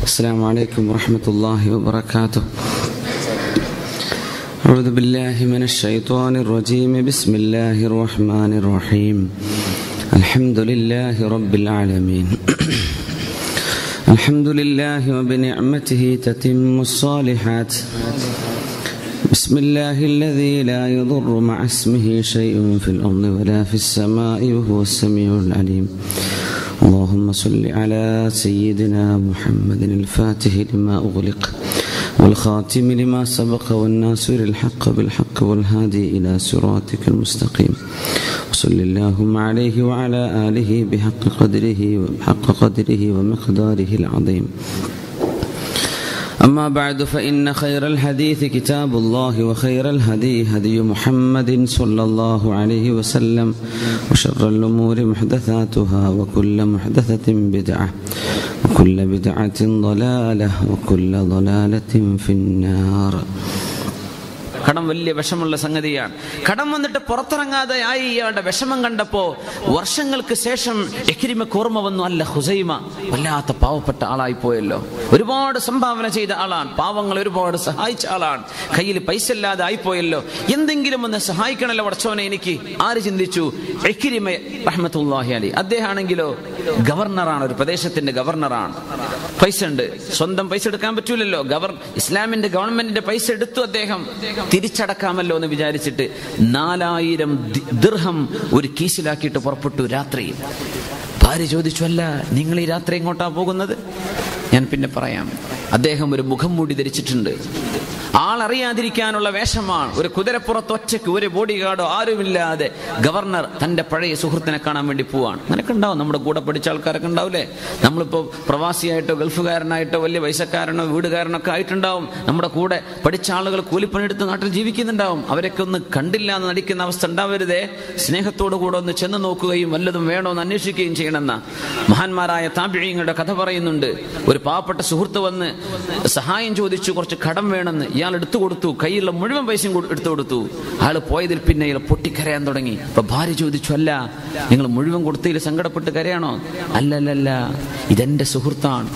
السلام عليكم ورحمة الله وبركاته أعوذ بالله من الشيطان الرجيم بسم الله الرحمن الرحيم الحمد لله رب العالمين الحمد لله وبنعمته تتم الصالحات بسم الله الذي لا يضر مع اسمه شيء في الأرض ولا في السماء وهو السميع العليم اللهم صل على سيدنا محمد الفاتح لما أغلق والخاتم لما سبق والناصر الحق بالحق والهادي إلى صراطك المستقيم وصل اللهم عليه وعلى آله بحق قدره وحق قدره ومقداره العظيم أما بعد فإن خير الحديث كتاب الله وخير الهدي هدي محمد صلى الله عليه وسلم وشر الأمور محدثاتها وكل محدثة بدعة وكل بدعة ضلالة وكل ضلالة في النار കടം വലിയ വിഷമുള്ള സംഗതിയാണ് കടം വന്നിട്ട് പുറത്തിറങ്ങാതെ ആയി ഇയാളുടെ വിഷമം കണ്ടപ്പോ വർഷങ്ങൾക്ക് ശേഷം എക്കിരിമക്ക് ഓർമ്മ വന്നു അല്ല ഹുസൈമ വല്ലാത്ത പാവപ്പെട്ട ആളായി പോയല്ലോ ഒരുപാട് സംഭാവന ചെയ്ത ആളാണ് പാവങ്ങൾ ഒരുപാട് സഹായിച്ച ആളാണ് കയ്യിൽ പൈസ ഇല്ലാതെ ആയിപ്പോയല്ലോ എന്തെങ്കിലും ഒന്ന് സഹായിക്കണല്ലോ വടച്ചോനെ എനിക്ക് ആര് ചിന്തിച്ചു എക്കിരിമ റഹ്മത്തുല്ലാഹി അലി അദ്ദേഹം ആണെങ്കിലോ ഗവർണറാണ് ഒരു പ്രദേശത്തിന്റെ ഗവർണറാണ് പൈസ ഉണ്ട് സ്വന്തം പൈസ എടുക്കാൻ പറ്റൂലല്ലോ ഗവർ ഇസ്ലാമിന്റെ ഗവൺമെന്റിന്റെ പൈസ എടുത്തു അദ്ദേഹം തിരിച്ചടക്കാമല്ലോ എന്ന് വിചാരിച്ചിട്ട് നാലായിരം ദീർഘം ഒരു കീസിലാക്കിയിട്ട് പുറപ്പെട്ടു രാത്രി ഭാര്യ ചോദിച്ചു അല്ല നിങ്ങൾ ഈ രാത്രി എങ്ങോട്ടാ പോകുന്നത് ഞാൻ പിന്നെ പറയാം അദ്ദേഹം ഒരു മുഖം മൂടി ധരിച്ചിട്ടുണ്ട് ആളറിയാതിരിക്കാനുള്ള വേഷമാണ് ഒരു കുതിരപ്പുറത്ത് ഒറ്റയ്ക്ക് ഒരു ബോഡി ഗാർഡോ ആരുമില്ലാതെ ഗവർണർ തന്റെ പഴയ സുഹൃത്തിനെ കാണാൻ വേണ്ടി പോവാണ് അങ്ങനെയൊക്കെ ഉണ്ടാവും നമ്മുടെ കൂടെ പഠിച്ച ആൾക്കാരൊക്കെ ഉണ്ടാവില്ലേ നമ്മളിപ്പോ പ്രവാസിയായിട്ടോ ഗൾഫുകാരനായിട്ടോ വലിയ പൈസക്കാരനോ വീടുകാരനോ ഒക്കെ ആയിട്ടുണ്ടാവും നമ്മുടെ കൂടെ പഠിച്ച ആളുകൾ കൂലിപ്പണിയെടുത്ത് നാട്ടിൽ ജീവിക്കുന്നുണ്ടാവും അവരൊക്കെ ഒന്ന് കണ്ടില്ല എന്ന് നടിക്കുന്ന അവസ്ഥ ഉണ്ടാവരുതേ സ്നേഹത്തോടു കൂടെ ഒന്ന് ചെന്ന് നോക്കുകയും വല്ലതും വേണോ എന്ന് അന്വേഷിക്കുകയും ചെയ്യണമെന്ന മഹാന്മാരായ താപിഴയങ്ങളുടെ കഥ പറയുന്നുണ്ട് ഒരു പാവപ്പെട്ട സുഹൃത്ത് വന്ന് സഹായം ചോദിച്ചു കുറച്ച് കടം വേണമെന്ന് ഇയാൾ എടുത്തു കൊടുത്തു കയ്യിലുള്ള മുഴുവൻ പൈസയും എടുത്തു കൊടുത്തു അയാൾ പോയതിൽ പിന്നെ ഇയാൾ പൊട്ടിക്കരയാൻ തുടങ്ങി അപ്പൊ ഭാര്യ ചോദിച്ചു അല്ല നിങ്ങൾ മുഴുവൻ കൊടുത്തതിൽ സങ്കടപ്പെട്ട് കരയാണോ അല്ലല്ലല്ല ഇതെന്റെ സുഹൃത്താണ്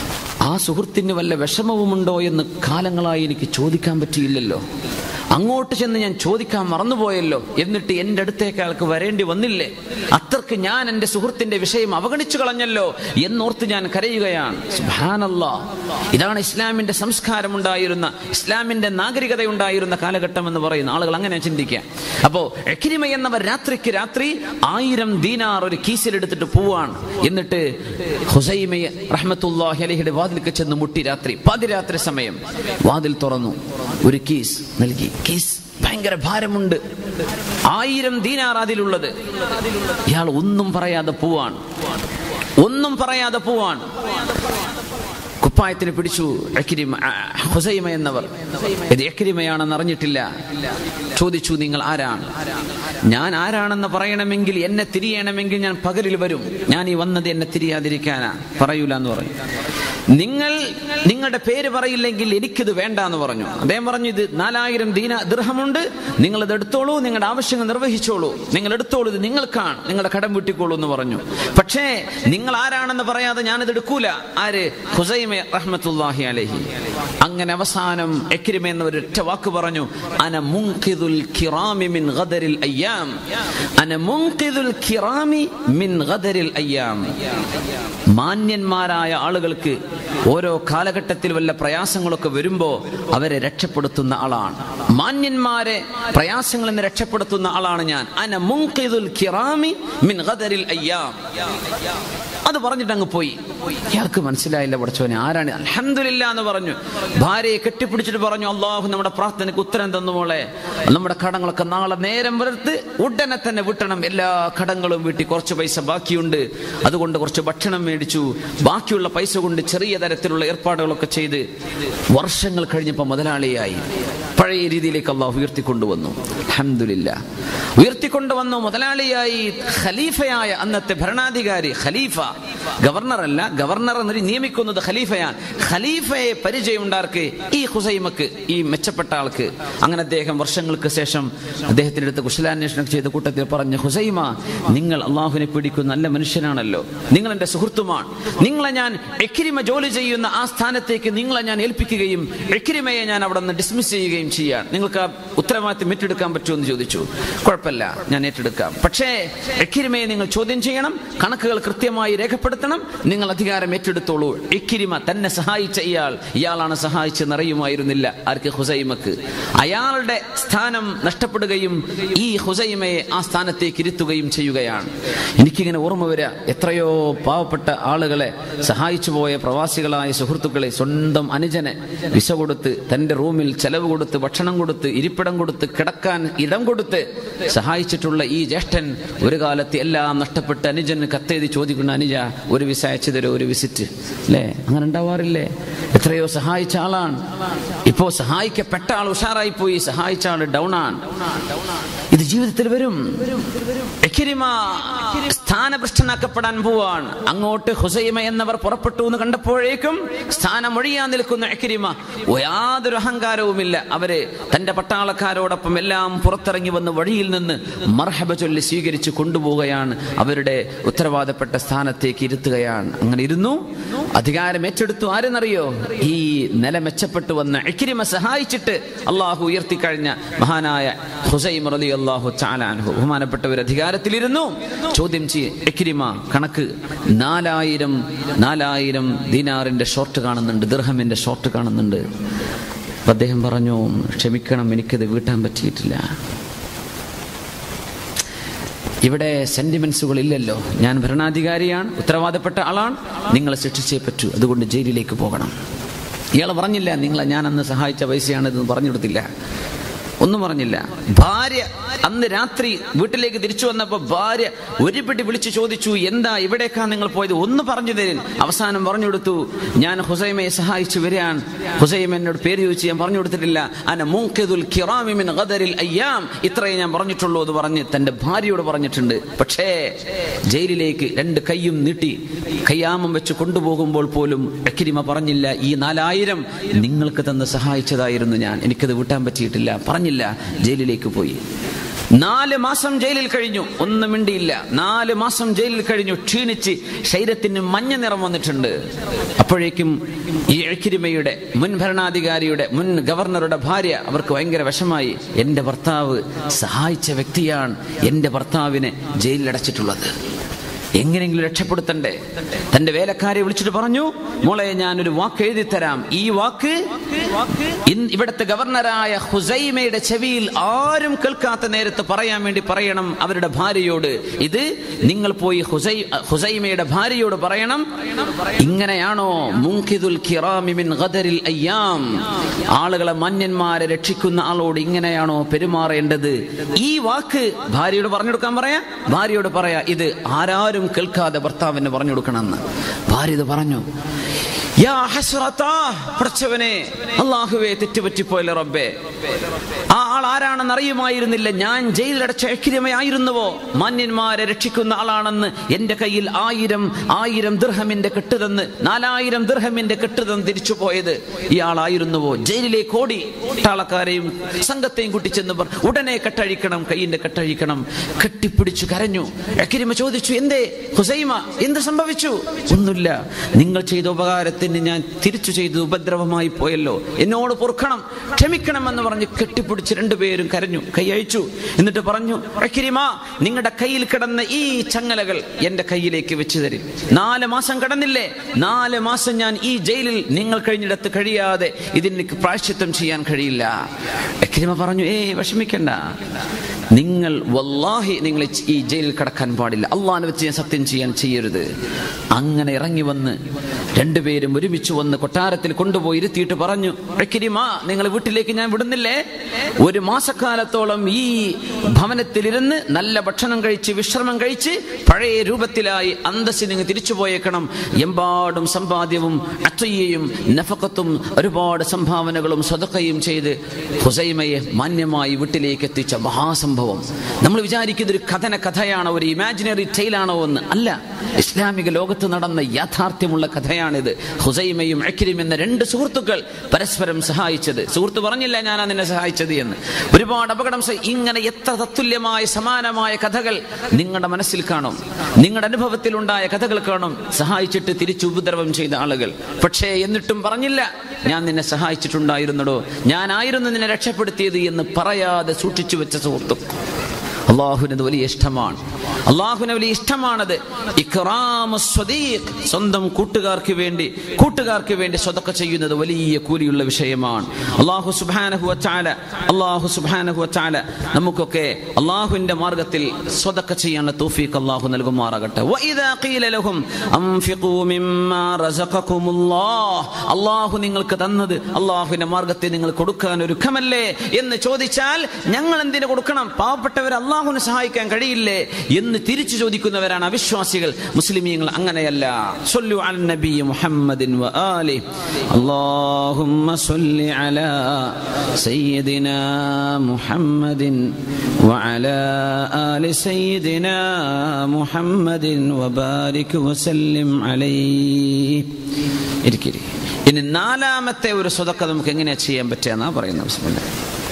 ആ സുഹൃത്തിന് വല്ല വിഷമവുമുണ്ടോ എന്ന് കാലങ്ങളായി എനിക്ക് ചോദിക്കാൻ പറ്റിയില്ലല്ലോ അങ്ങോട്ട് ചെന്ന് ഞാൻ ചോദിക്കാൻ മറന്നുപോയല്ലോ എന്നിട്ട് എൻ്റെ അടുത്തേക്ക് അയാൾക്ക് വരേണ്ടി വന്നില്ലേ അത്രക്ക് ഞാൻ എൻ്റെ സുഹൃത്തിന്റെ വിഷയം അവഗണിച്ചു കളഞ്ഞല്ലോ എന്നോർത്ത് ഞാൻ കരയുകയാണ് സുബ്ഹാനല്ലാ ഇതാണ് ഇസ്ലാമിന്റെ സംസ്കാരം ഉണ്ടായിരുന്ന ഇസ്ലാമിന്റെ നാഗരികത ഉണ്ടായിരുന്ന കാലഘട്ടം എന്ന് പറയുന്ന ആളുകൾ അങ്ങനെ ചിന്തിക്കുക അപ്പോ എക്കിരിമ എന്നവർ രാത്രിക്ക് രാത്രി ആയിരം ദീനാർ ഒരു കീസിലെടുത്തിട്ട് പോവാണ് എന്നിട്ട് ഹുസൈമയെ റഹ്മത്തുല്ലാഹി അലഹിയുടെ വാതിൽക്ക് ചെന്ന് മുട്ടി രാത്രി പാതിരാത്രി സമയം വാതിൽ തുറന്നു ഒരു കീസ് നൽകി കേസ് ഭയങ്കര ഭാരമുണ്ട് ആയിരം ദീനാർ അതിലുള്ളത് ഇയാൾ ഒന്നും പറയാതെ പോവാണ് ഒന്നും പറയാതെ പോവാണ് കുപ്പായത്തിന് പിടിച്ചു ഹുസൈമ എന്നവർ ഇത് എക്രിമയാണെന്ന് അറിഞ്ഞിട്ടില്ല ചോദിച്ചു നിങ്ങൾ ആരാണ് ഞാൻ ആരാണെന്ന് പറയണമെങ്കിൽ എന്നെ തിരിയണമെങ്കിൽ ഞാൻ പകലിൽ വരും ഞാൻ ഈ വന്നത് എന്നെ തിരിയാതിരിക്കാനാ പറയൂല എന്ന് പറഞ്ഞു നിങ്ങൾ നിങ്ങളുടെ പേര് പറയില്ലെങ്കിൽ എനിക്കിത് വേണ്ട എന്ന് പറഞ്ഞു അദ്ദേഹം പറഞ്ഞു ഇത് നാലായിരം ദീന ദൃഹമുണ്ട് നിങ്ങൾ ഇത് എടുത്തോളൂ നിങ്ങളുടെ ആവശ്യങ്ങൾ നിർവഹിച്ചോളൂ നിങ്ങൾ എടുത്തോളൂ ഇത് നിങ്ങൾക്കാണ് നിങ്ങളുടെ കടം വിട്ടിക്കോളൂ എന്ന് പറഞ്ഞു പക്ഷേ നിങ്ങൾ ആരാണെന്ന് പറയാതെ ഞാനിത് എടുക്കൂല ആര് ഹുസൈമെ റഹ്മത്തുല്ലാഹി അലഹി അങ്ങനെ അവസാനം എക്രിമ എന്ന ഒരൊറ്റ വാക്ക് പറഞ്ഞു അന മുൻഖിദുൽ കിറാമി മിൻ ഗദരിൽ അയ്യാം അന മുൻഖിദുൽ കിറാമി മിൻ ഗദരിൽ അയ്യാം മാന്യന്മാരായ ആളുകൾക്ക് ഓരോ കാലഘട്ടത്തിൽ വല്ല പ്രയാസങ്ങളൊക്കെ വരുമ്പോ അവരെ രക്ഷപ്പെടുത്തുന്ന ആളാണ് മാന്യന്മാരെ പ്രയാസങ്ങളിൽ നിന്ന് രക്ഷപ്പെടുത്തുന്ന ആളാണ് ഞാൻ അന മുൻഖിദുൽ കിറാമി മിൻ ഗദരിൽ അയ്യാം അത് പറഞ്ഞിട്ട് അങ്ങ് പോയി ഇയാൾക്ക് മനസ്സിലായില്ല പഠിച്ചവനെ ആരാണ് അലഹമില്ല എന്ന് പറഞ്ഞു ഭാര്യയെ കെട്ടിപ്പിടിച്ചിട്ട് പറഞ്ഞു അള്ളാഹു നമ്മുടെ പ്രാർത്ഥനയ്ക്ക് ഉത്തരം തന്നു മോളെ നമ്മുടെ കടങ്ങളൊക്കെ നാളെ നേരം വരത്ത് ഉടനെ തന്നെ വിട്ടണം എല്ലാ കടങ്ങളും വീട്ടി കുറച്ച് പൈസ ബാക്കിയുണ്ട് അതുകൊണ്ട് കുറച്ച് ഭക്ഷണം മേടിച്ചു ബാക്കിയുള്ള പൈസ കൊണ്ട് ചെറിയ തരത്തിലുള്ള ഏർപ്പാടുകളൊക്കെ ചെയ്ത് വർഷങ്ങൾ കഴിഞ്ഞപ്പോൾ മുതലാളിയായി പഴയ പഴയ രീതിയിലേക്ക് അള്ളാഹു ഉയർത്തിക്കൊണ്ടുവന്നു അഹമ്മദില്ല ഉയർത്തിക്കൊണ്ടുവന്നു മുതലാളിയായി ഖലീഫയായ അന്നത്തെ ഭരണാധികാരി ഖലീഫ ഗവർണറല്ല ഗവർണർ എന്ന് നിയമിക്കുന്നത് ഖലീഫയാണ് ഖലീഫയെ പരിചയമുണ്ടാർക്ക് ഈ ഹുസൈമക്ക് ഈ മെച്ചപ്പെട്ട ആൾക്ക് അങ്ങനെ അദ്ദേഹം വർഷങ്ങൾക്ക് ശേഷം അദ്ദേഹത്തിന്റെ അടുത്ത് കുശലാന്വേഷണം ചെയ്ത കൂട്ടത്തിൽ പറഞ്ഞ ഹുസൈമ നിങ്ങൾ അള്ളാഹുവിനെ പിടിക്കുന്ന നല്ല മനുഷ്യനാണല്ലോ നിങ്ങൾ എന്റെ സുഹൃത്തുമാണ് നിങ്ങളെ ഞാൻ എക്കിരിമ ജോലി ചെയ്യുന്ന ആ സ്ഥാനത്തേക്ക് നിങ്ങളെ ഞാൻ ഏൽപ്പിക്കുകയും എക്കിരിമയെ ഞാൻ അവിടെ നിന്ന് ഡിസ്മിസ് ചെയ്യുകയും ചെയ്യാൻ നിങ്ങൾക്ക് ആ ഉത്തരവാദിത്തം ഏറ്റെടുക്കാൻ പറ്റുമെന്ന് ചോദിച്ചു കുഴപ്പമില്ല ഞാൻ ഏറ്റെടുക്കാം പക്ഷേ എക്കിരിമയെ നിങ്ങൾ ചോദ്യം ചെയ്യണം കണക്കുകൾ കൃത്യമായി രേഖപ്പെടുത്തണം നിങ്ങൾ അധികാരം ഏറ്റെടുത്തോളൂ എക്കിരിമ തന്നെ സഹായിച്ച ഇയാൾ ഇയാളാണ് സഹായിച്ചെന്ന് അറിയുമായിരുന്നില്ല ആർക്ക് ഹുസൈമക്ക് അയാളുടെ സ്ഥാനം നഷ്ടപ്പെടുകയും ഈ ഹുസൈമയെ ആ സ്ഥാനത്തേക്ക് ഇരുത്തുകയും ചെയ്യുകയാണ് എനിക്കിങ്ങനെ ഓർമ്മ വരിക എത്രയോ പാവപ്പെട്ട ആളുകളെ സഹായിച്ചു പോയ പ്രവാസികളായ സുഹൃത്തുക്കളെ സ്വന്തം അനുജനെ വിസ കൊടുത്ത് തന്റെ റൂമിൽ ചെലവ് കൊടുത്ത് ഭക്ഷണം കൊടുത്ത് ഇരിപ്പിടം കൊടുത്ത് കിടക്കാൻ ഇടം കൊടുത്ത് സഹായിച്ചിട്ടുള്ള ഈ ജ്യേഷ്ഠൻ ഒരു കാലത്ത് എല്ലാം നഷ്ടപ്പെട്ട് അനുജന് കത്തെഴുതി ചോദിക്കുന്ന അനുജ ഒരു വിസ അയച്ചു തരോ ഒരു വിസിറ്റ് അല്ലേ അങ്ങനെ ഉണ്ടാവാറില്ലേ എത്രയോ സഹായിച്ച ആളാണ് ഇപ്പോ സഹായിക്കപ്പെട്ട ആൾ ഉഷാറായി പോയി സഹായിച്ച ആൾ ഡൗൺ ആണ് ഇത് ജീവിതത്തിൽ വരും എക്കിരിമ സ്ഥാനഭ്രഷ്ടനാക്കപ്പെടാൻ പോവാണ് അങ്ങോട്ട് ഹുസൈമ എന്നവർ പുറപ്പെട്ടു എന്ന് കണ്ടപ്പോഴേക്കും സ്ഥാനം ഒഴിയാൻ നിൽക്കുന്ന എക്കിരിമ യാതൊരു അഹങ്കാരവുമില്ല അവര് തന്റെ പട്ടാളക്കാരോടൊപ്പം എല്ലാം പുറത്തിറങ്ങി വന്ന് വഴിയിൽ നിന്ന് മർഹബ ചൊല്ലി സ്വീകരിച്ച് കൊണ്ടുപോവുകയാണ് അവരുടെ ഉത്തരവാദപ്പെട്ട സ്ഥാനത്തേക്ക് ഇരുത്തുകയാണ് അങ്ങനെ ഇരുന്നു അധികാരം ഏറ്റെടുത്തു ആരെന്നറിയോ ഈ നില മെച്ചപ്പെട്ടു വന്ന എക്കിരിമ സഹായിച്ചിട്ട് അള്ളാഹു ഉയർത്തിക്കഴിഞ്ഞ മഹാനായ ഹുസൈം റലി അള്ളാഹു ചാലാൻഹു ബഹുമാനപ്പെട്ടവർ അധികാരത്തിലിരുന്നു ചോദ്യം ചെയ്യും എക്കിരിമ കണക്ക് നാലായിരം നാലായിരം ദീനാറിന്റെ ഷോർട്ട് കാണുന്നുണ്ട് ദിർഹമിന്റെ ഷോർട്ട് കാണുന്നുണ്ട് അപ്പൊ അദ്ദേഹം പറഞ്ഞു ക്ഷമിക്കണം എനിക്കത് വീട്ടാൻ പറ്റിയിട്ടില്ല ഇവിടെ സെന്റിമെന്റ്സുകൾ ഇല്ലല്ലോ ഞാൻ ഭരണാധികാരിയാണ് ഉത്തരവാദപ്പെട്ട ആളാണ് നിങ്ങളെ ശിക്ഷിച്ചേ പറ്റൂ അതുകൊണ്ട് ജയിലിലേക്ക് പോകണം ഇയാൾ പറഞ്ഞില്ല നിങ്ങളെ ഞാൻ അന്ന് സഹായിച്ച പൈസയാണിതെന്ന് പറഞ്ഞു കൊടുത്തില്ല ഒന്നും പറഞ്ഞില്ല ഭാര്യ അന്ന് രാത്രി വീട്ടിലേക്ക് തിരിച്ചു വന്നപ്പോ ഭാര്യ ഒരു പിടി വിളിച്ചു ചോദിച്ചു എന്താ ഇവിടേക്കാ നിങ്ങൾ പോയത് ഒന്ന് പറഞ്ഞു തരും അവസാനം പറഞ്ഞു കൊടുത്തു ഞാൻ ഹുസൈമയെ സഹായിച്ചു വരികയാണ് ഹുസൈമ എന്നോട് പേര് ചോദിച്ചു ഞാൻ പറഞ്ഞു കൊടുത്തിട്ടില്ല അന മൂക്കിദുൽ കിറാമിമിൻ ഖദരിൽ അയ്യാം ഇത്രയേ ഞാൻ പറഞ്ഞിട്ടുള്ളൂ എന്ന് പറഞ്ഞ് തന്റെ ഭാര്യയോട് പറഞ്ഞിട്ടുണ്ട് പക്ഷേ ജയിലിലേക്ക് രണ്ട് കൈയും നീട്ടി കയ്യാമം വെച്ച് കൊണ്ടുപോകുമ്പോൾ പോലും എക്കിരിമ പറഞ്ഞില്ല ഈ നാലായിരം നിങ്ങൾക്ക് തന്ന് സഹായിച്ചതായിരുന്നു ഞാൻ എനിക്കത് വിട്ടാൻ പറ്റിയിട്ടില്ല പറഞ്ഞില്ല ജയിലിലേക്ക് പോയി നാല് മാസം ജയിലിൽ കഴിഞ്ഞു ഒന്നും മിണ്ടിയില്ല നാല് മാസം ജയിലിൽ കഴിഞ്ഞു ക്ഷീണിച്ച് ശരീരത്തിന് മഞ്ഞ നിറം വന്നിട്ടുണ്ട് അപ്പോഴേക്കും ഈ എഴുക്കിരിമയുടെ മുൻ ഭരണാധികാരിയുടെ മുൻ ഗവർണറുടെ ഭാര്യ അവർക്ക് ഭയങ്കര വിഷമായി എന്റെ ഭർത്താവ് സഹായിച്ച വ്യക്തിയാണ് എന്റെ ഭർത്താവിനെ ജയിലിലടച്ചിട്ടുള്ളത് എങ്ങനെയെങ്കിലും രക്ഷപ്പെടുത്തണ്ടേ തന്റെ വേലക്കാരെ വിളിച്ചിട്ട് പറഞ്ഞു മോളെ ഞാനൊരു വാക്ക് എഴുതി തരാം ഈ വാക്ക് ഇൻ- ഇവിടുത്തെ ഗവർണറായ ഹുസൈമയുടെ ചെവിയിൽ ആരും കേൾക്കാത്ത നേരത്ത് പറയാൻ വേണ്ടി പറയണം അവരുടെ ഭാര്യയോട് ഇത് നിങ്ങൾ പോയി ഹുസൈ ഹുസൈമയുടെ ഭാര്യയോട് പറയണം ഇങ്ങനെയാണോ മുങ്കിദുൽ കിറാമി മിൻ ഖദരിൽ അയ്യാം ആളുകളെ മാന്യന്മാരെ രക്ഷിക്കുന്ന ആളോട് ഇങ്ങനെയാണോ പെരുമാറേണ്ടത് ഈ വാക്ക് ഭാര്യയോട് പറഞ്ഞു കൊടുക്കാൻ പറയാ ഭാര്യയോട് പറയാ ഇത് ആരാരും കേൾക്കാതെ ഭർത്താവിന് പറഞ്ഞു കൊടുക്കണമെന്ന് ഭാര്യ ഇത് പറഞ്ഞു യാ ഹസ്രത്താ പടച്ചവനെ അള്ളാഹുവേ തെറ്റുപറ്റിപ്പോയല്ലോ റബ്ബേ ആ ആൾ ആരാണെന്ന് അറിയുമായിരുന്നില്ല ഞാൻ ജയിലിലടച്ച എക്കിരിമയായിരുന്നുവോ മാന്യന്മാരെ രക്ഷിക്കുന്ന ആളാണെന്ന് എന്റെ കയ്യിൽ ആയിരം ആയിരം ദൃഹമിന്റെ കെട്ടുതന്ന് നാലായിരം ദൃഹമിന്റെ കെട്ടുതന്ന് തിരിച്ചു പോയത് ഇയാളായിരുന്നുവോ ജയിലിലേക്ക് ഓടി പട്ടാളക്കാരെയും സംഘത്തെയും കൂട്ടിച്ചെന്ന് പറ ഉടനെ കെട്ടഴിക്കണം കൈയിന്റെ കെട്ടഴിക്കണം കെട്ടിപ്പിടിച്ചു കരഞ്ഞു എക്കിരിമ ചോദിച്ചു എന്തേ ഹുസൈമ എന്ത് സംഭവിച്ചു ഒന്നുമില്ല നിങ്ങൾ ചെയ്ത ഉപകാരത്തിന് ഞാൻ തിരിച്ചു ചെയ്ത് ഉപദ്രവമായി പോയല്ലോ എന്നോട് പൊറുക്കണം ക്ഷമിക്കണം എന്ന് പറഞ്ഞ് കെട്ടിപ്പിടിച്ച് രണ്ടുപേരും കരഞ്ഞു കൈ അയച്ചു എന്നിട്ട് പറഞ്ഞു അക്കിരിമ നിങ്ങളുടെ കയ്യിൽ കിടന്ന ഈ ചങ്ങലകൾ എന്റെ കയ്യിലേക്ക് വെച്ച് തരും നാല് മാസം കിടന്നില്ലേ നാല് മാസം ഞാൻ ഈ ജയിലിൽ നിങ്ങൾ കഴിഞ്ഞിടത്ത് കഴിയാതെ ഇതിന് പ്രായശ്ചിത്തം ചെയ്യാൻ കഴിയില്ല അക്കിരിമ പറഞ്ഞു ഏയ് വിഷമിക്കണ്ട നിങ്ങൾ വല്ലാഹി നിങ്ങൾ ഈ ജയിലിൽ കിടക്കാൻ പാടില്ല അള്ളാഹിനെ വെച്ച് ഞാൻ സത്യം ചെയ്യാൻ ചെയ്യരുത് അങ്ങനെ ഇറങ്ങി വന്ന് രണ്ടുപേരും ഒരുമിച്ച് വന്ന് കൊട്ടാരത്തിൽ കൊണ്ടുപോയി ഇരുത്തിയിട്ട് പറഞ്ഞു "ഇക്രിമ, നിങ്ങൾ വീട്ടിലേക്ക് ഞാൻ വിടുന്നില്ലേ ഒരു മാസക്കാലത്തോളം ഈ ഭവനത്തിലിരുന്ന് നല്ല ഭക്ഷണം കഴിച്ച് വിശ്രമം കഴിച്ച് പഴയ രൂപത്തിലായി അന്തസ്സിന് നിങ്ങൾ തിരിച്ചു പോയേക്കണം എമ്പാടും സമ്പാദ്യവും അച്ചയ്യയും നഫക്കത്തും ഒരുപാട് സംഭാവനകളും സ്വതക്കയും ചെയ്ത് ഹുസൈമയെ മാന്യമായി വീട്ടിലേക്ക് എത്തിച്ച മഹാസംഭവം നമ്മൾ വിചാരിക്കുന്ന ഒരു കഥന കഥയാണോ ഒരു ഇമാജിനറി ടെയിലാണോ എന്ന് അല്ല ഇസ്ലാമിക ലോകത്ത് നടന്ന യാഥാർത്ഥ്യമുള്ള കഥയാണിത് ഹുസൈമയും അക്കിരിം എന്ന രണ്ട് സുഹൃത്തുക്കൾ പരസ്പരം സഹായിച്ചത് സുഹൃത്ത് പറഞ്ഞില്ല ഞാനാ നിന്നെ സഹായിച്ചത് എന്ന് ഒരുപാട് അപകടം സഹി- ഇങ്ങനെ എത്ര തത്തുല്യമായ സമാനമായ കഥകൾ നിങ്ങളുടെ മനസ്സിൽ കാണും നിങ്ങളുടെ അനുഭവത്തിൽ ഉണ്ടായ കഥകൾ കാണും സഹായിച്ചിട്ട് തിരിച്ചു ഉപദ്രവം ചെയ്ത ആളുകൾ പക്ഷേ എന്നിട്ടും പറഞ്ഞില്ല ഞാൻ നിന്നെ സഹായിച്ചിട്ടുണ്ടായിരുന്നടോ ഞാനായിരുന്നു നിന്നെ രക്ഷപ്പെടുത്തിയത് എന്ന് പറയാതെ സൂക്ഷിച്ചു വെച്ച സുഹൃത്തും അള്ളാഹുവിനത് വലിയ ഇഷ്ടമാണ് അള്ളാഹുവിന് വലിയ ഇഷ്ടമാണത് ഇക്റാമു സ്വദീഖ് സ്വന്തം കൂട്ടുകാർക്ക് വേണ്ടി കൂട്ടുകാർക്ക് വേണ്ടി സ്വതക്ക ചെയ്യുന്നത് വലിയ കൂലിയുള്ള വിഷയമാണ് അള്ളാഹു സുബാനഹു വച്ചാല അള്ളാഹു സുബാനഹു വച്ചാല നമുക്കൊക്കെ അള്ളാഹുവിന്റെ മാർഗത്തിൽ സ്വതക്ക ചെയ്യാനുള്ള തൗഫീഖ് അള്ളാഹു നൽകുമാറാകട്ടെ വഇദാ ഖീല ലഹും അൻഫിഖൂ മിമ്മാ റസഖകുമുല്ലാഹ് അള്ളാഹു നിങ്ങൾക്ക് തന്നത് അള്ളാഹുവിന്റെ മാർഗത്തിൽ നിങ്ങൾ കൊടുക്കാൻ ഒരുക്കമല്ലേ എന്ന് ചോദിച്ചാൽ ഞങ്ങൾ എന്തിനു കൊടുക്കണം പാവപ്പെട്ടവർ അള്ളാഹുവിനെ സഹായിക്കാൻ കഴിയില്ലേ എന്ന് തിരിച്ചു ചോദിക്കുന്നവരാണ് അവിശ്വാസികൾ മുസ്ലിമീങ്ങൾ അങ്ങനെയല്ല സൊല്ലു അൽ നബി മുഹമ്മദിൻ വ ആലി അല്ലാഹുമ്മ സല്ലി അലാ സയ്യിദിനാ മുഹമ്മദിൻ وعلى آل سيدنا محمد وبارك وسلم عليه ഇരിക്കിരി ഇനി നാലാമത്തെ ഒരു സ്വതക്ക നമുക്ക് എങ്ങനെയാ ചെയ്യാൻ പറ്റുക എന്നാ പറയുന്നത് ബിസ്മില്ലാ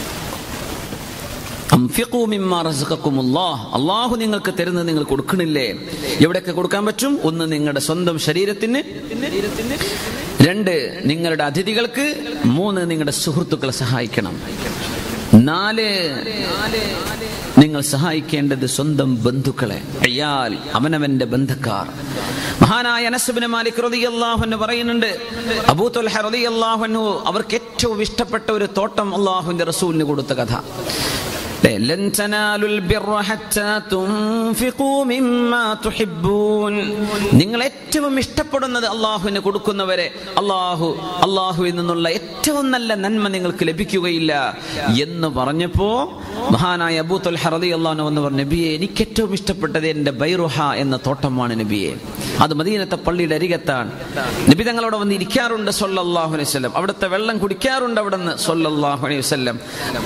അംഫിഖൂ മിമ്മാ റസഖക്കുമുല്ലാഹ്. അള്ളാഹു നിങ്ങൾക്ക് തരുന്നത് നിങ്ങൾ കൊടുക്കണില്ലേ എവിടെയൊക്കെ കൊടുക്കാൻ പറ്റും ഒന്ന് നിങ്ങളുടെ സ്വന്തം ശരീരത്തിന് രണ്ട് നിങ്ങളുടെ അതിഥികൾക്ക് മൂന്ന് നിങ്ങളുടെ സുഹൃത്തുക്കളെ സഹായിക്കണം നാല് നിങ്ങൾ സഹായിക്കേണ്ടത് സ്വന്തം ബന്ധുക്കളെ അയ്യാൽ അവനവന്റെ ബന്ധക്കാർ മഹാനായ അനസുബിന് മാലിക് റളിയല്ലാഹു അൻഹു പറയുന്നുണ്ട് അബൂ തുൽഹ റളിയല്ലാഹു അൻഹു അവർക്ക് ഏറ്റവും ഇഷ്ടപ്പെട്ട ഒരു തോട്ടം അള്ളാഹുവിന്റെ റസൂലിന് കൊടുത്ത കഥ لن تنالوا البر حتى تنفقوا مما تحبون നിങ്ങൾ ഏറ്റവും ഇഷ്ടപ്പെടുന്നത് അള്ളാഹുവിന് കൊടുക്കുന്നവരെ അള്ളാഹു അള്ളാഹുവിൽ നിന്നുള്ള ഏറ്റവും നല്ല നന്മ നിങ്ങൾക്ക് ലഭിക്കുകയില്ല എന്ന് പറഞ്ഞപ്പോ മഹാനായ അബൂത്തുൽ ഹറദി അള്ളാഹു എന്ന് പറഞ്ഞു നബിയെ എനിക്ക് ഏറ്റവും ഇഷ്ടപ്പെട്ടത് എന്റെ ബൈറുഹ എന്ന തോട്ടമാണ് നബിയെ അത് മദീനത്തെ പള്ളിയുടെ അരികത്താണ് നബി തങ്ങളവിടെ വന്ന് ഇരിക്കാറുണ്ട് സൊല്ലാഹു അലൈഹി വസല്ലം അവിടുത്തെ വെള്ളം കുടിക്കാറുണ്ട് അവിടെ നിന്ന് സൊല്ലാഹു അലൈഹി വസല്ലം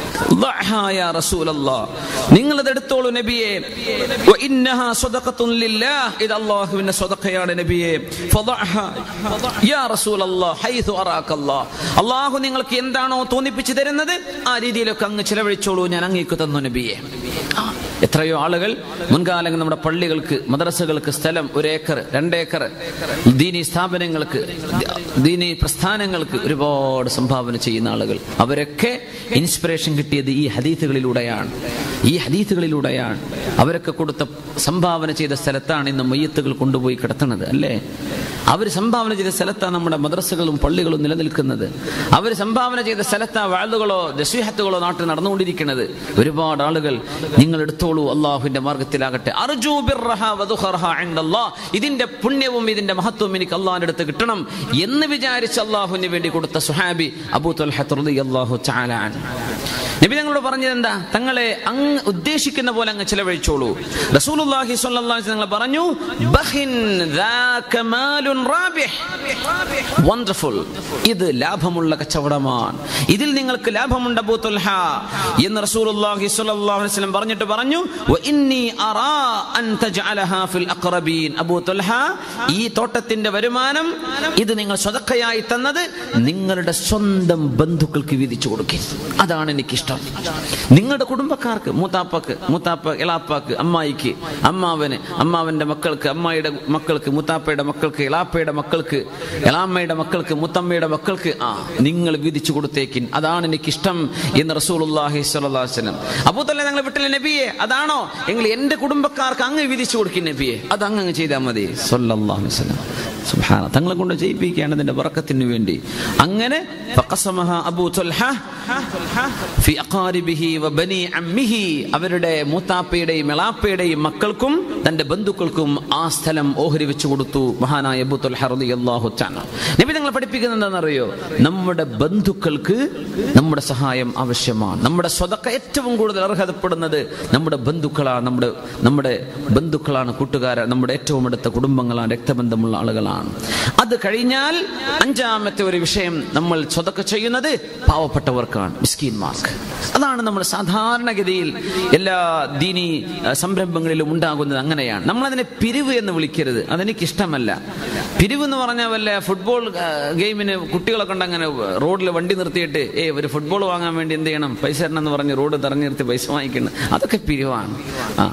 നിങ്ങൾ അത് എടുത്തോളൂ നബിയെ വഇന്നഹാ സ്വദഖത്തുൻ ലില്ലാഹ് ഇത് അല്ലാഹുവിന്റെ സ്വതക്കയാണ് നബിയെ ഫദഅഹ യാ റസൂലല്ലാഹ് ഹൈതു അറാക്കല്ലാഹ് അല്ലാഹു നിങ്ങൾക്ക് എന്താണോ തോന്നിപ്പിച്ചു തരുന്നത് ആ രീതിയിലൊക്കെ അങ്ങ് ചിലവഴിച്ചോളൂ ഞാൻ അങ്ങേക്ക് തന്നു നബിയെ ആ, എത്രയോ ആളുകൾ മുൻകാലങ്ങൾ നമ്മുടെ പള്ളികൾക്ക് മദ്രസകൾക്ക് സ്ഥലം ഒരു ഏക്കർ രണ്ടേക്കർ ദീനി സ്ഥാപനങ്ങൾക്ക് ദീനി പ്രസ്ഥാനങ്ങൾക്ക് ഒരുപാട് സംഭാവന ചെയ്യുന്ന ആളുകൾ അവരൊക്കെ ഇൻസ്പിറേഷൻ കിട്ടിയത് ഈ ഹദീത്തുകളിലൂടെയാണ് ഈ ഹദീത്തുകളിലൂടെയാണ് അവരൊക്കെ കൊടുത്ത സംഭാവന ചെയ്ത സ്ഥലത്താണ് ഇന്ന് മയ്യത്തുകൾ കൊണ്ടുപോയി കിടത്തുന്നത് അല്ലേ അവർ സംഭാവന ചെയ്ത സ്ഥലത്താണ് നമ്മുടെ മദ്രസകളും പള്ളികളും നിലനിൽക്കുന്നത് അവർ സംഭാവന ചെയ്ത സ്ഥലത്താ വാഴുകളോ ദസ്വിഹത്തുകളോ നാട്ടിൽ നടന്നുകൊണ്ടിരിക്കുന്നത് ഒരുപാട് ആളുകൾ നിങ്ങൾ എടുത്തോളൂ അള്ളാഹുവിന്റെ മാർഗത്തിലാകട്ടെ അർജൂ ബിർറഹ വദുഖറഹ ഇൻദല്ലാഹ്. ഇതിന്റെ പുണ്യവും ഇതിന്റെ മഹത്വവും എനിക്ക് അള്ളാഹിന്റെ അടുത്ത് കിട്ടണം എന്ന് വിചാരിച്ച് അള്ളാഹുവിന് വേണ്ടി കൊടുത്ത സുഹാബി അബൂ ത്വൽഹത്ത് റളിയല്ലാഹു തആല അൻഹു നബി തങ്ങളോട് പറഞ്ഞത് എന്താ തങ്ങളെ അങ്ങ് ഉദ്ദേശിക്കുന്ന പോലെ അങ്ങ് ചിലവഴിച്ചോളൂ റസൂലുള്ളാഹി സ്വല്ലല്ലാഹു അലൈഹി വസല്ലം പറഞ്ഞു ബഖിൻ ദാക മാലുൻ റാബിഹ് വണ്ടർഫുൾ ഇത് ലാഭമുള്ള കച്ചവടമാണ് ഇതിൽ നിങ്ങൾക്ക് ലാഭമുണ്ട് അബൂ തുൽഹ എന്ന് റസൂലുള്ളാഹി സ്വല്ലല്ലാഹു അലൈഹി വസല്ലം പറഞ്ഞിട്ട് പറഞ്ഞു വ ഇന്നി അറാ അൻ തജ്അലഹാ ഫിൽ അഖറബീൻ അബൂ തുൽഹ ഈ തോട്ടത്തിന്റെ വരുമാനം ഇത് നിങ്ങൾ സ്വതക്കയായി തന്നത് നിങ്ങളുടെ സ്വന്തം ബന്ധുക്കൾക്ക് വീതിച്ചു കൊടുക്കുക അതാണ് എനിക്കിഷ്ടം നിങ്ങളുടെ കുടുംബക്കാർക്ക് മൂത്താപ്പക്ക് മൂത്താപ്പ ഇളാപ്പാക്ക് അമ്മായിക്ക് അമ്മാവന് അമ്മാവന്റെ മക്കൾക്ക് അമ്മായിയുടെ മക്കൾക്ക് മൂത്താപ്പയുടെ മക്കൾക്ക് ഇളാപ്പയുടെ മക്കൾക്ക് ഇളാമ്മയുടെ മക്കൾക്ക് മുത്തമ്മയുടെ മക്കൾക്ക് ആ നിങ്ങൾ വീതിച്ചു കൊടുത്തേക്കിൻ അതാണ് എനിക്കിഷ്ടം എന്ന് റസൂലുള്ളാഹി സ്വല്ലല്ലാഹു അലൈഹി വസല്ലം അബൂ തല്ല ഞങ്ങൾ വിട്ടില്ല നബിയെ അതാണോ എങ്കിൽ എന്റെ കുടുംബക്കാർക്ക് അങ്ങ് വീതിച്ചു കൊടുക്കും നബിയെ അത് അങ്ങ് ചെയ്താൽ മതി സ്വല്ലല്ലാഹു അലൈഹി വസല്ലം സുബ്ഹാന തങ്ങളെ കൊണ്ട് ചെയ്യിപ്പിക്കുകയാണ് ഇതിന്റെ ബറക്കത്തിന് വേണ്ടി അങ്ങനെ ഫഖസമഹ അബൂ തുൽഹ ഫി അഖാരിബിഹി വബനി അമ്മിഹി അവരുടെ മൂത്താപ്പയുടെയും എളാപ്പയുടെയും മക്കൾക്കും തന്റെ ബന്ധുക്കൾക്കും ആ സ്ഥലം ഓഹരി വെച്ചു കൊടുത്തു മഹാനായ അബൂ തുൽഹ റളിയല്ലാഹു തആല നബി തങ്ങൾ പഠിപ്പിക്കുന്നത് എന്താണെന്നറിയോ നമ്മുടെ ബന്ധുക്കൾക്ക് നമ്മുടെ സഹായം ആവശ്യമാണ് നമ്മുടെ സ്വതക്ക ഏറ്റവും കൂടുതൽ അർഹതപ്പെടുന്നത് നമ്മുടെ ബന്ധുക്കളാണ് നമ്മുടെ നമ്മുടെ ബന്ധുക്കളാണ് കൂട്ടുകാരാണ് നമ്മുടെ ഏറ്റവും അടുത്ത കുടുംബങ്ങളാണ് രക്തബന്ധമുള്ള ആളുകളാണ് അത് കഴിഞ്ഞാൽ അഞ്ചാമത്തെ ഒരു വിഷയം നമ്മൾ സ്വതക്ക ചെയ്യുന്നത് പാവപ്പെട്ടവർക്കാണ് മിസ്കീന്മാർക്ക് അതാണ് നമ്മൾ സാധാരണഗതിയിൽ എല്ലാ ദീനി അഹ്, സംരംഭങ്ങളിലും ഉണ്ടാകുന്നത് അങ്ങനെയാണ് നമ്മൾ അതിനെ പിരിവ് എന്ന് വിളിക്കരുത് അതെനിക്ക് ഇഷ്ടമല്ല പിരിവ് എന്ന് പറഞ്ഞാൽ വല്ല ഫുട്ബോൾ അഹ്, ഗെയിമിന് കുട്ടികളെ കൊണ്ട് അങ്ങനെ റോഡിൽ വണ്ടി നിർത്തിയിട്ട് ഏ ഒരു ഫുട്ബോൾ വാങ്ങാൻ വേണ്ടി എന്ത് ചെയ്യണം പൈസ തരണം എന്ന് പറഞ്ഞ് റോഡ് തെരഞ്ഞു നിർത്തി പൈസ വാങ്ങിക്കണം അതൊക്കെ പിരിവാണ് ആ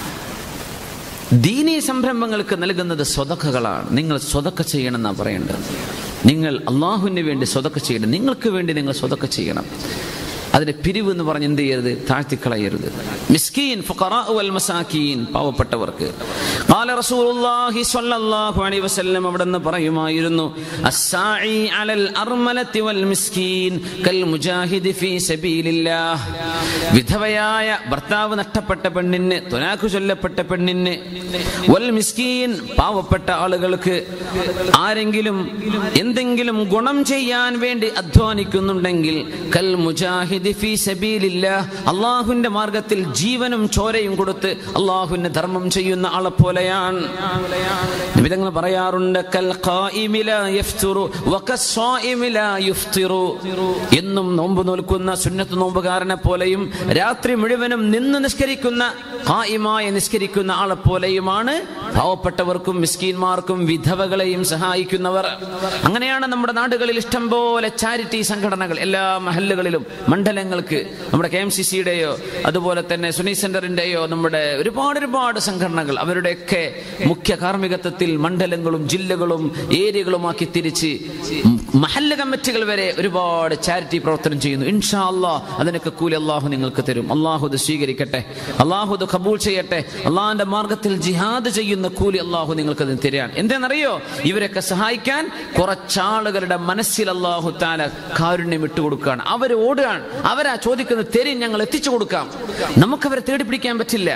ദീനീ സംരംഭങ്ങൾക്ക് നൽകുന്നത് സ്വതക്കകളാണ് നിങ്ങൾ സ്വതക്ക ചെയ്യണമെന്നാണ് പറയേണ്ടത് നിങ്ങൾ അള്ളാഹുവിന് വേണ്ടി സ്വതക്ക ചെയ്യണം നിങ്ങൾക്ക് വേണ്ടി നിങ്ങൾ സ്വതക്ക ചെയ്യണം അതിന് പിരിവ് എന്ന് പറഞ്ഞ് എന്ത് ചെയ്യരുത് താഴ്ത്തിക്കളയരുത് മിസ്കീൻ ഫുഖറാ വൽ മസാക്കീൻ പാവപ്പെട്ടവർക്ക് قال رسول الله صلى الله عليه وسلم അവിടെന്ന് പറയുമായിരുന്നു അസ്സാഇ അലൽ അർമലത്തി വൽ മിസ്കീൻ കൽ മുജാഹിദി ഫീ സബീലില്ലാഹ് വിധവയായ ഭർത്താവ് നഷ്ടപ്പെട്ട പെണ്ണിന് തുനാക്കു ചൊല്ലപ്പെട്ട പെണ്ണിന് വൽ മിസ്കീൻ പാവപ്പെട്ട ആളുകൾക്ക് ആരെങ്കിലും എന്തെങ്കിലും ഗുണം ചെയ്യാൻ വേണ്ടി അധ്വാനിക്കുന്നുണ്ടെങ്കിൽ കൽ മുജാഹിദി ഫീ സബീലില്ലാഹ് അള്ളാഹുവിന്റെ മാർഗത്തിൽ ജീവനും ചോരയും കൊടുത്ത് അള്ളാഹുവിന്റെ ധർമ്മം ചെയ്യുന്ന ആളെ പോലെയാണ് നിബിതങ്ങൾ പറയാറുണ്ട് കൽ ഖായിമി ലാ യഫ്തുറു വകസ്സായിമി ലാ യുഫ്തിറു എന്നും നോമ്പ് നോൽക്കുന്ന സുന്നത്ത് നോമ്പുകാരനെ പോലെയും രാത്രി മുഴുവനും നിന്ന് നിസ്കരിക്കുന്ന ഖായിമായി നിസ്കരിക്കുന്ന ആളെ പോലെയുമാണ് പാവപ്പെട്ടവർക്കും മിസ്കീന്മാർക്കും വിധവകളെയും സഹായിക്കുന്നവർ അങ്ങനെയാണ് നമ്മുടെ നാടുകളിൽ ഇഷ്ടം പോലെ ചാരിറ്റി സംഘടനകൾ എല്ലാ മഹല്ലുകളിലും മണ്ഡലങ്ങൾക്ക് നമ്മുടെ കെ എം സി സിയുടെയോ അതുപോലെ തന്നെ സുനി സെന്ററിന്റെയോ നമ്മുടെ ഒരുപാട് ഒരുപാട് സംഘടനകൾ അവരുടെയൊക്കെ മുഖ്യ കാർമ്മികത്വത്തിൽ മണ്ഡലങ്ങളും ജില്ലകളും ഏരിയകളുമാക്കി തിരിച്ച് മഹല്ല് കമ്മിറ്റികൾ വരെ ഒരുപാട് ചാരിറ്റി പ്രവർത്തനം ചെയ്യുന്നു ഇൻഷാ അള്ളാഹ് അതിനൊക്കെ കൂലി അള്ളാഹു നിങ്ങൾക്ക് തരും അള്ളാഹു ഇത് സ്വീകരിക്കട്ടെ അള്ളാഹു ഇത് കബൂൾ ചെയ്യട്ടെ അള്ളാഹിന്റെ മാർഗത്തിൽ ജിഹാദ് ചെയ്യുന്ന കൂലി അള്ളാഹു നിങ്ങൾക്ക് അതിന് തരാൻ എന്തെന്നറിയോ ഇവരൊക്കെ സഹായിക്കാൻ കുറച്ചാളുകളുടെ മനസ്സിൽ അള്ളാഹു താല കാരുണ്യം ഇട്ടുകൊടുക്കുകയാണ് അവർ ഓടുകയാണ് അവരാ ചോദിക്കുന്നത് തരും ഞങ്ങൾ എത്തിച്ചു കൊടുക്കാം നമുക്കവരെ തേടി പിടിക്കാൻ പറ്റില്ല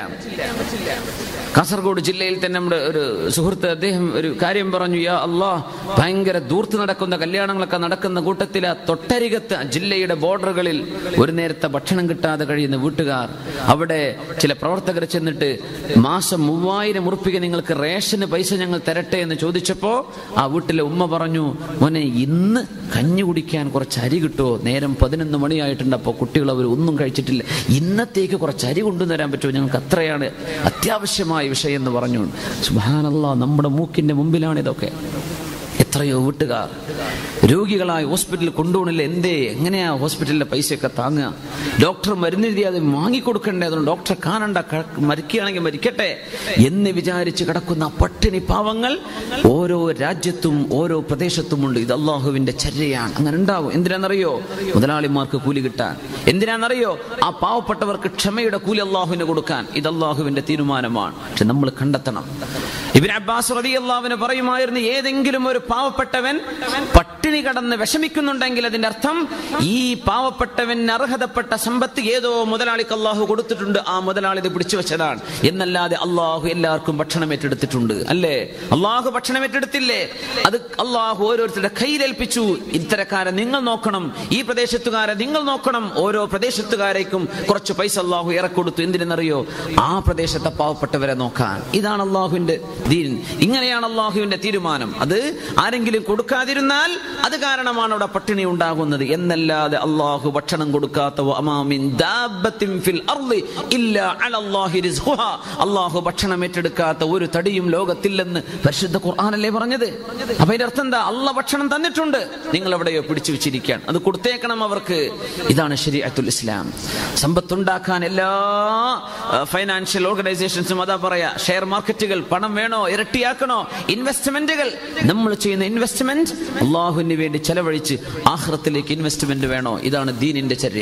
കാസർഗോഡ് ജില്ലയിൽ തന്നെ നമ്മുടെ ഒരു സുഹൃത്ത് അദ്ദേഹം ഒരു കാര്യം പറഞ്ഞു യാ അള്ളാഹ് ഭയങ്കര ദൂർത്ത് നടക്കുന്ന കല്യാണങ്ങളൊക്കെ നടക്കുന്ന കൂട്ടത്തിൽ ആ തൊട്ടരികത്ത് ആ ജില്ലയുടെ ബോർഡറുകളിൽ ഒരു നേരത്തെ ഭക്ഷണം കിട്ടാതെ കഴിയുന്ന വീട്ടുകാർ അവിടെ ചില പ്രവർത്തകർ ചെന്നിട്ട് മാസം മൂവായിരം ഉറുപ്പിക നിങ്ങൾക്ക് റേഷന് പൈസ ഞങ്ങൾ തരട്ടെ എന്ന് ചോദിച്ചപ്പോ ആ വീട്ടിലെ ഉമ്മ പറഞ്ഞു മോനെ ഇന്ന് കഞ്ഞി കുടിക്കാൻ കുറച്ച് അരി കിട്ടുമോ നേരം പതിനൊന്ന് മണിയായിട്ടുണ്ട് അപ്പോൾ കുട്ടികൾ അവർ ഒന്നും കഴിച്ചിട്ടില്ല ഇന്നത്തേക്ക് കുറച്ച് അരി കൊണ്ടുവരാൻ പറ്റുമോ ഞങ്ങൾക്ക് അത്രയാണ് അത്യാവശ്യമായ വിഷയം എന്ന് പറഞ്ഞു സുബാനല്ല നമ്മുടെ മൂക്കിന്റെ മുമ്പിലാണ് ഇതൊക്കെ എത്രയോ വീട്ടുകാർ രോഗികളായി ഹോസ്പിറ്റലിൽ കൊണ്ടുപോകണില്ല എന്തേ എങ്ങനെയാ ഹോസ്പിറ്റലിലെ പൈസയൊക്കെ താങ്ങുക ഡോക്ടർ മരുന്നെഴുതി അത് വാങ്ങിക്കൊടുക്കണ്ടേ അതുകൊണ്ട് ഡോക്ടറെ കാണണ്ട ക- മരിക്കുകയാണെങ്കിൽ മരിക്കട്ടെ എന്ന് വിചാരിച്ച് കിടക്കുന്ന ആ പട്ടിണി പാവങ്ങൾ ഓരോ രാജ്യത്തും ഓരോ പ്രദേശത്തുമുണ്ട് ഇത് അള്ളാഹുവിന്റെ ചര്യയാണ് അങ്ങനെ ഉണ്ടാവും എന്തിനാണെന്നറിയോ മുതലാളിമാർക്ക് കൂലി കിട്ടാൻ എന്തിനാണെന്നറിയോ ആ പാവപ്പെട്ടവർക്ക് ക്ഷമയുടെ കൂലി അള്ളാഹുവിന് കൊടുക്കാൻ ഇത് അള്ളാഹുവിന്റെ തീരുമാനമാണ് പക്ഷെ നമ്മൾ കണ്ടെത്തണം ഇബിൻ അബ്ബാസ് റതി അള്ളാഹുവിന് പറയുമായിരുന്നു ഏതെങ്കിലും ഒരു പാവപ്പെട്ടവൻ പട്ടിണി കടന്ന് വിഷമിക്കുന്നുണ്ടെങ്കിൽ അതിന്റെ അർത്ഥം ഈ പാവപ്പെട്ടവൻ അർഹതപ്പെട്ട സമ്പത്ത് ഏതോ മുതലാളിക്ക് അള്ളാഹു കൊടുത്തിട്ടുണ്ട് ആ മുതലാളി ഇത് പിടിച്ചു വെച്ചതാണ് എന്നല്ലാതെ അള്ളാഹു എല്ലാവർക്കും ഭക്ഷണം ഏറ്റെടുത്തിട്ടുണ്ട് അല്ലേ അള്ളാഹു ഭക്ഷണം ഏറ്റെടുത്തില്ലേ അത് അള്ളാഹു ഓരോരുത്തരുടെ കയ്യിലേൽപ്പിച്ചു ഇത്തരക്കാരെ നിങ്ങൾ നോക്കണം ഈ പ്രദേശത്തുകാരെ നിങ്ങൾ നോക്കണം ഓരോ പ്രദേശത്തുകാരേക്കും കുറച്ച് പൈസ അള്ളാഹു ഇറക്കൊടുത്തു എന്തിനെന്നറിയോ ആ പ്രദേശത്തെ പാവപ്പെട്ടവരെ നോക്കാൻ ഇതാണ് അള്ളാഹുവിന്റെ ദീൻ ഇങ്ങനെയാണ് അള്ളാഹുവിന്റെ തീരുമാനം അത് ആരെങ്കിലും കൊടുക്കാതിരുന്നാൽ അത് കാരണമാണ് അവിടെ പട്ടിണി ഉണ്ടാകുന്നത് എന്നല്ലാതെ അള്ളാഹു ഭക്ഷണം കൊടുക്കാത്ത വമാമിൻ ദാബത്തിൻ ഫിൽ അർളി ഇല്ലാ അലല്ലാഹി റിസ്ഖുഹാ. അള്ളാഹു ഭക്ഷണം ഏറ്റെടുക്കാത്ത ഒരു തടിയും ലോകത്തില്ലെന്ന് പരിശുദ്ധ ഖുർആാനല്ലേ പറഞ്ഞത് അപ്പൊ അതിന്റെ അർത്ഥം എന്താ അള്ള ഭക്ഷണം തന്നിട്ടുണ്ട് നിങ്ങൾ എവിടെയോ പിടിച്ചു വെച്ചിരിക്കുകയാണ് അത് കൊടുത്തേക്കണം അവർക്ക് ഇതാണ് ശരീഅത്തുൽ ഇസ്ലാം സമ്പത്തുണ്ടാക്കാൻ എല്ലാ ഫൈനാൻഷ്യൽ ഓർഗനൈസേഷൻസും അതാ പറയാ ഷെയർ മാർക്കറ്റുകൾ പണം വേണോ ഇരട്ടിയാക്കണോ ഇൻവെസ്റ്റ്മെന്റുകൾ നമ്മൾ ചെയ്യുന്ന ഇൻവെസ്റ്റ്മെന്റ് അള്ളാഹുവിന് വേണ്ടി ചെലവഴിച്ച് ആഹ്റത്തിലേക്ക് ഇൻവെസ്റ്റ്മെന്റ് വേണോ ഇതാണ് ദീനിന്റെ ചര്യ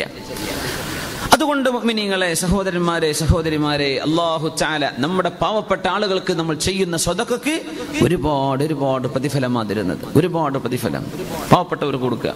അതുകൊണ്ട് മുഅ്മിനീങ്ങളെ സഹോദരന്മാരെ സഹോദരിമാരെ അള്ളാഹു ചാല നമ്മുടെ പാവപ്പെട്ട ആളുകൾക്ക് നമ്മൾ ചെയ്യുന്ന സ്വതക്കക്ക് ഒരുപാട് ഒരുപാട് പ്രതിഫലമാ തരുന്നത് ഒരുപാട് പ്രതിഫലം പാവപ്പെട്ടവർ കൊടുക്കുക